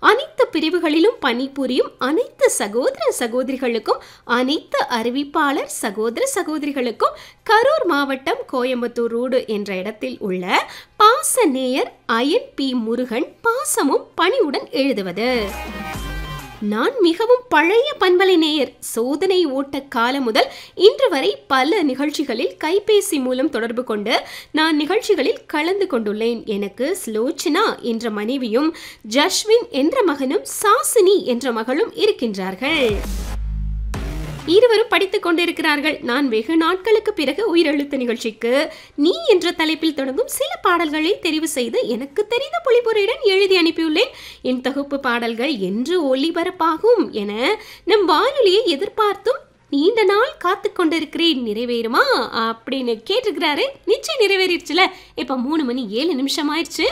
அனைத்து பிரிவுகளிலும் பணிபுரியும் அனைத்து சகோதர சகோதரிகளுக்கும் அனைத்து அறிவிப்பாளர் சகோதர சகோதரிகளுக்கும் கரூர் மாவட்டம் கோயம்புத்தூர் ரோடு என்ற இடத்தில் உள்ள பாச நேயர் அயன் பி முருகன் பாசமும் பணிவுடன் எழுதுவது நான் மிகவும் பழைய பண்பலை நேயர் சோதனை ஓட்ட காலம் முதல் இன்று வரை பல நிகழ்ச்சிகளில் கைபேசி மூலம் தொடர்பு கொண்டு நான் நிகழ்ச்சிகளில் கலந்து கொண்டுள்ளேன் எனக்கு ஸ்லோச்சனா என்ற மனைவியும் ஜஷ்வின் என்ற மகனும் சாசினி என்ற மகளும் இருக்கின்றார்கள் இருவரும் படித்துக் கொண்டிருக்கிறார்கள் நான் வெகு நாட்களுக்கு பிறகு உயிரெழுத்து நிகழ்ச்சிக்கு நீ என்ற தலைப்பில் தொடங்கும் சில பாடல்களை தெரிவு செய்து எனக்கு தெரிந்த பொழிப்புரையுடன் எழுதி அனுப்பியுள்ளேன் என் தொகுப்பு பாடல்கள் என்று ஒளிபரப்பாகும் என நம் வானொலியை எதிர்பார்த்தும் நீண்ட நாள் காத்து கொண்டிருக்கிறேன் நிறைவேறுமா அப்படின்னு கேட்டிருக்கிறாரு நிச்சயம் நிறைவேறிடுச்சுல இப்ப மூணு மணி ஏழு நிமிஷம் ஆயிடுச்சு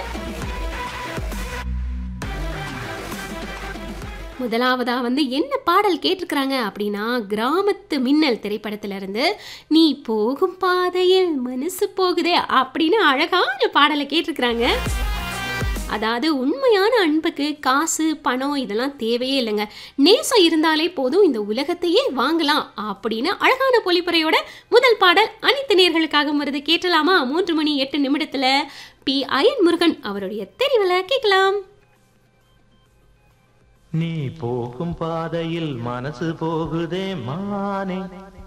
முதலாவதா வந்து என்ன பாடல் கேட்டிருக்கிறாங்க அப்படின்னா கிராமத்து மின்னல் திரைப்படத்துல இருந்து நீ போகும் பாதையில் மனசு போகுதே அப்படின்னு அழகான பாடலை கேட்டிருக்கிறாங்க அதாவது உண்மையான அன்புக்கு காசு பணம் இதெல்லாம் தேவையே இல்லைங்க நேசம் இருந்தாலே போதும் இந்த உலகத்தையே வாங்கலாம் அப்படின்னு அழகான பொலிப்புரையோட முதல் பாடல் அனைத்து நேர்களுக்காக வருது கேட்டலாமா மூன்று மணி எட்டு நிமிடத்துல பி அயன் முருகன் அவருடைய தெரிவுல கேட்கலாம் நீ போகும் பாதையில் மனசு போகுதே மானே